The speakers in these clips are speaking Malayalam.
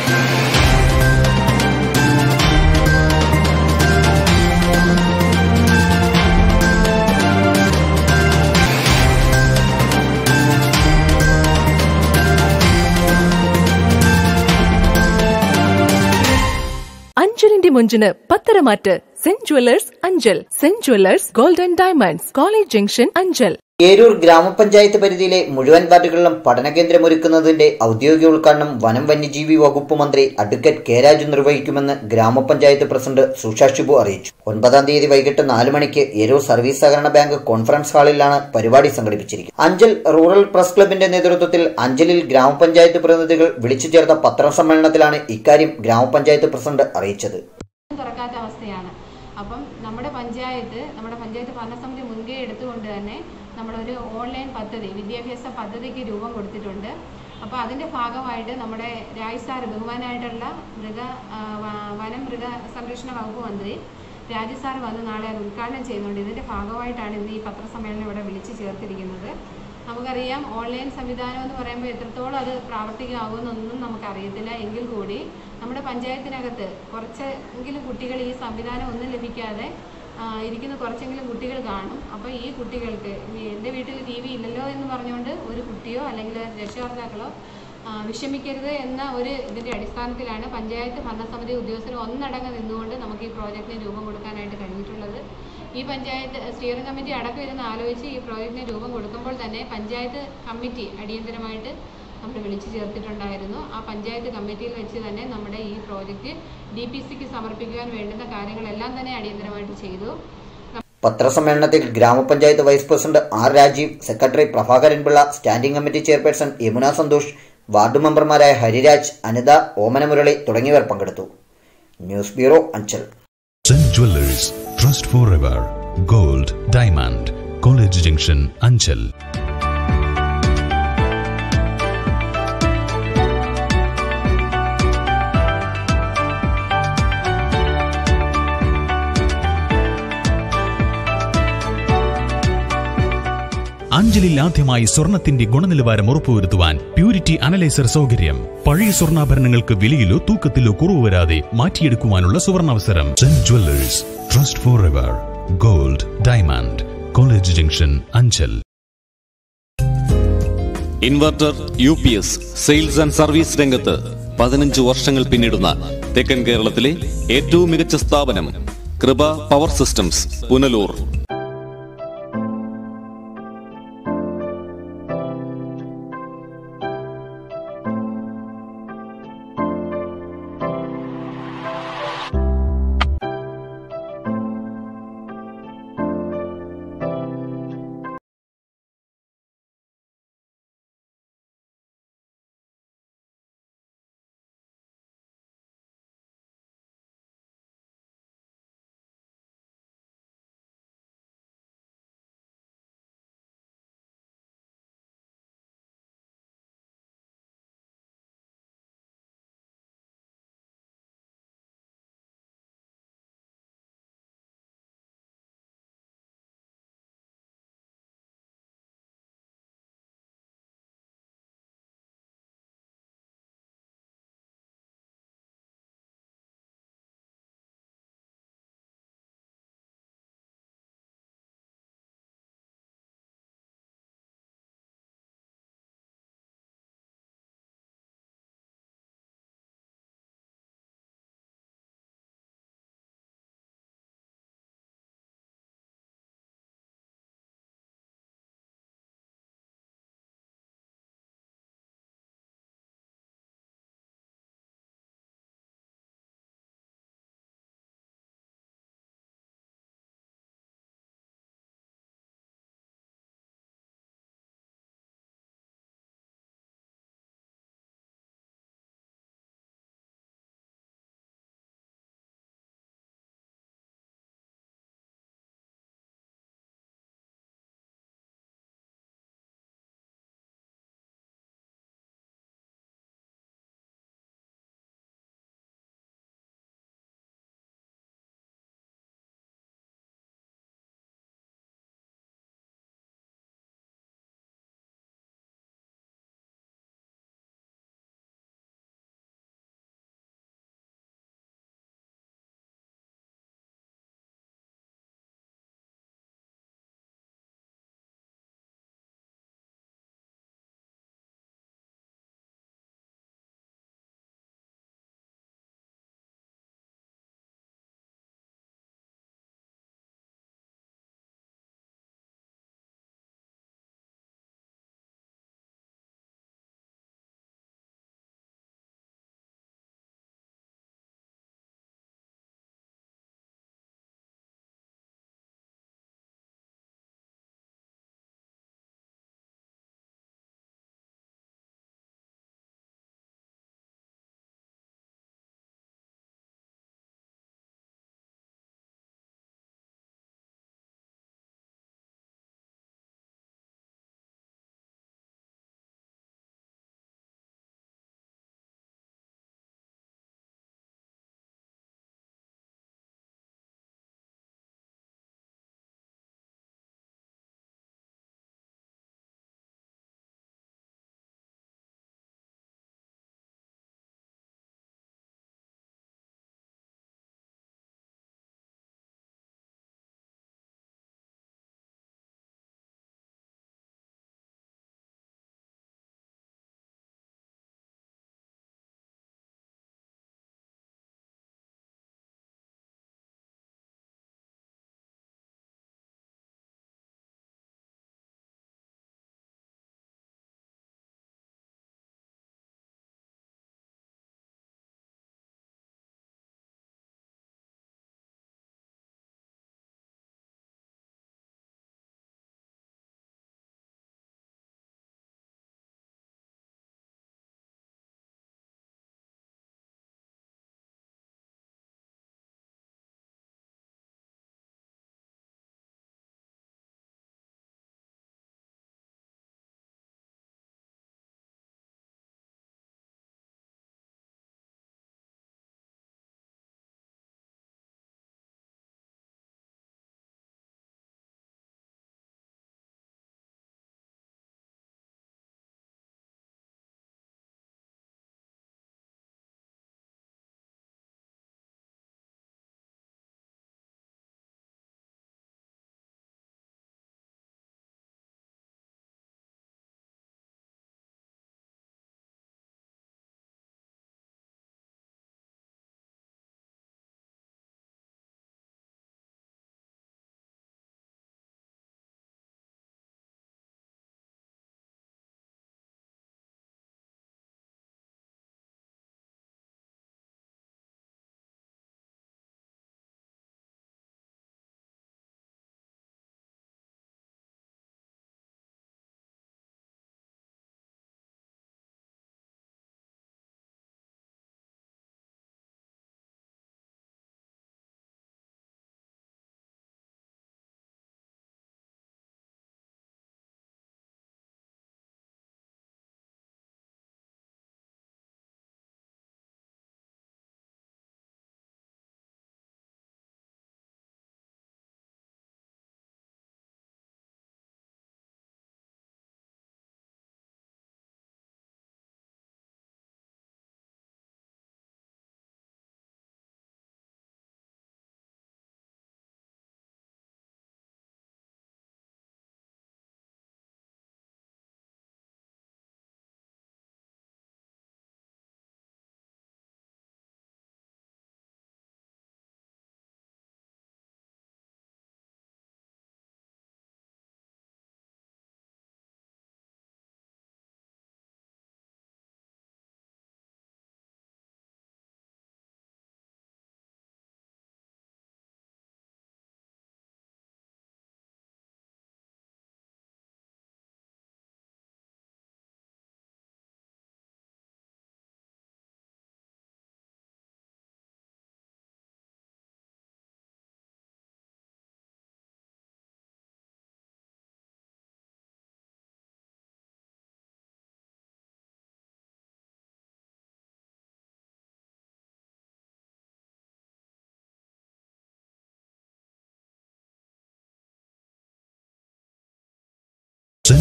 അഞ്ചലിന്റെ മുഞ്ചിന് പത്തരമാറ്റ് Saint Jewellers Anchal Saint Jewellers golden diamonds college junction Anchal Eroor ഗ്രാമപഞ്ചായത്ത് പരിധിയിലെ മുഴുവൻ വാർഡുകളിലും പഠനകേന്ദ്രമൊരുക്കുന്നതിന്റെ ഔദ്യോഗിക ഉദ്ഘാടനം വനം വന്യജീവി വകുപ്പ് മന്ത്രി അഡ്വക്കേറ്റ് കെ രാജു നിർവഹിക്കുമെന്ന് ഗ്രാമപഞ്ചായത്ത് പ്രസിഡന്റ് സുഷ ഷിബു അറിയിച്ചു ഒൻപതാം തീയതി വൈകിട്ട് നാല് മണിക്ക് ഏരൂർ സർവീസ് സഹകരണ ബാങ്ക് കോൺഫറൻസ് ഹാളിലാണ് പരിപാടി സംഘടിപ്പിച്ചിരിക്കുന്നത് അഞ്ചൽ റൂറൽ പ്രസ് ക്ലബിന്റെ നേതൃത്വത്തിൽ അഞ്ചലിൽ ഗ്രാമപഞ്ചായത്ത് പ്രതിനിധികൾ വിളിച്ചു ചേർത്ത പത്രസമ്മേളനത്തിലാണ് ഇക്കാര്യം ഗ്രാമപഞ്ചായത്ത് പ്രസിഡന്റ് അറിയിച്ചത് തുറക്കാത്ത അവസ്ഥയാണ് അപ്പം നമ്മുടെ പഞ്ചായത്ത് നമ്മുടെ പഞ്ചായത്ത് ഭരണസമിതി മുൻകൈ എടുത്തുകൊണ്ട് തന്നെ നമ്മളൊരു ഓൺലൈൻ പദ്ധതി വിദ്യാഭ്യാസ പദ്ധതിക്ക് രൂപം കൊടുത്തിട്ടുണ്ട് അപ്പോൾ അതിൻ്റെ ഭാഗമായിട്ട് നമ്മുടെ രായ് സാർ ബഹുമാനായിട്ടുള്ള മൃഗ ആ, വ- വനം മൃഗ സംരക്ഷണ വകുപ്പ് മന്ത്രി രാജു സാർ വന്ന് നാളെ അത് ഉദ്ഘാടനം ചെയ്യുന്നുണ്ട് ഇതിൻ്റെ ഭാഗമായിട്ടാണ് ഇന്ന് ഈ പത്രസമ്മേളനം ഇവിടെ വിളിച്ചു ചേർത്തിരിക്കുന്നത് നമുക്കറിയാം ഓൺലൈൻ സംവിധാനം എന്ന് പറയുമ്പോൾ എത്രത്തോളം അത് പ്രാവർത്തികമാകുമെന്നൊന്നും നമുക്കറിയത്തില്ല എങ്കിൽ കൂടി നമ്മുടെ പഞ്ചായത്തിനകത്ത് കുറച്ചെങ്കിലും കുട്ടികൾ ഈ സംവിധാനം ഒന്നും ലഭിക്കാതെ ആ, ഇരിക്കുന്ന കുറച്ചെങ്കിലും കുട്ടികൾ കാണും അപ്പോൾ ഈ കുട്ടികൾക്ക് ഈ എൻ്റെ വീട്ടിൽ ടി വി ഇല്ലല്ലോ എന്ന് പറഞ്ഞുകൊണ്ട് ഒരു കുട്ടിയോ അല്ലെങ്കിൽ രക്ഷകർത്താക്കളോ ആ, വിഷമിക്കരുത് എന്ന ഒരു ഇതിൻ്റെ അടിസ്ഥാനത്തിലാണ് പഞ്ചായത്ത് ഭരണസമിതി ഉദ്യോഗസ്ഥർ ഒന്നടങ്കം നിന്നുകൊണ്ട് നമുക്ക് ഈ പ്രോജക്റ്റിന് രൂപം കൊടുക്കാനായിട്ട് കഴിഞ്ഞിട്ടുള്ളത് ഈ പഞ്ചായത്ത് സ്റ്റിയറിംഗ് കമ്മിറ്റി അടക്കം ഇരുന്ന് ആലോചിച്ച് ഈ പ്രോജക്റ്റിന് രൂപം കൊടുക്കുമ്പോൾ തന്നെ പഞ്ചായത്ത് കമ്മിറ്റി അടിയന്തരമായിട്ട് നമ്മൾ വിളിച്ചു ചേർത്തിട്ടുണ്ടായിരുന്നു ആ പഞ്ചായത്ത് കമ്മിറ്റിയിൽ വെച്ച് തന്നെ നമ്മുടെ ഈ പ്രോജക്റ്റ് ഡി പി സിക്ക് സമർപ്പിക്കുവാൻ വേണ്ടുന്ന കാര്യങ്ങളെല്ലാം തന്നെ അടിയന്തരമായിട്ട് ചെയ്തു പത്രസമ്മേളനത്തിൽ ഗ്രാമപഞ്ചായത്ത് vice president R Rajeev secretary Prabhakaran Pillai standing committee chairperson Yamuna Santhosh ward മെമ്പർമാരായ ഹരിരാജ് അനിത ഓമനമുരളി തുടങ്ങിയവർ പങ്കെടുത്തു news bureau Anchal Saint Jewellers trust forever gold diamond college junction Anchal അഞ്ചലിൽ ആദ്യമായി സ്വർണത്തിന്റെ ഗുണനിലവാരം ഉറപ്പുവരുത്തുവാൻ പ്യൂരിറ്റി അനലൈസർ സൗകര്യം പഴയ സ്വർണ്ണാഭരണങ്ങൾക്ക് വിലയിലോ തൂക്കത്തിലോ കുറവ് വരാതെ മാറ്റിയെടുക്കുവാനുള്ള സുവർണാവസരം Saint Jewellers trust forever gold diamond college junction Anchal inverter U P S sales and service രംഗത്ത് പതിനഞ്ച് വർഷങ്ങൾ പിന്നിടുന്ന തെക്കൻ കേരളത്തിലെ ഏറ്റവും മികച്ച സ്ഥാപനം Krupa power systems Punalur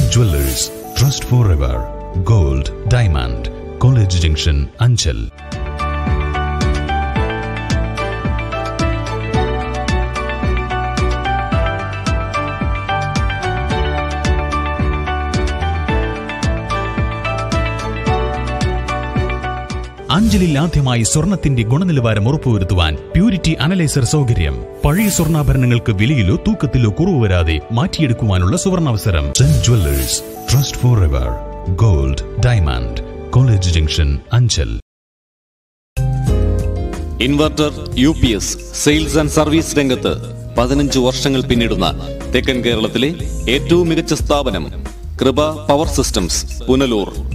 Saint Jewellers trust forever gold diamond college junction Anchal അഞ്ചലിൽ ആദ്യമായി സ്വർണത്തിന്റെ ഗുണനിലവാരം ഉറപ്പുവരുത്തുവാൻ പ്യൂരിറ്റി അനലൈസർ സൗകര്യം പഴയ സ്വർണ്ണാഭരണങ്ങൾക്ക് വിലയിലോ തൂക്കത്തിലോ കുറവ് വരാതെ മാറ്റിയെടുക്കുവാനുള്ള സുവർണാവസരം Saint Jewellers trust forever gold diamond college junction Anchal inverter U P S sales and service രംഗത്ത് പതിനഞ്ച് വർഷങ്ങൾ പിന്നിടുന്ന തെക്കൻ കേരളത്തിലെ ഏറ്റവും മികച്ച സ്ഥാപനം കൃപ പവർ സിസ്റ്റംസ് പുനലൂർ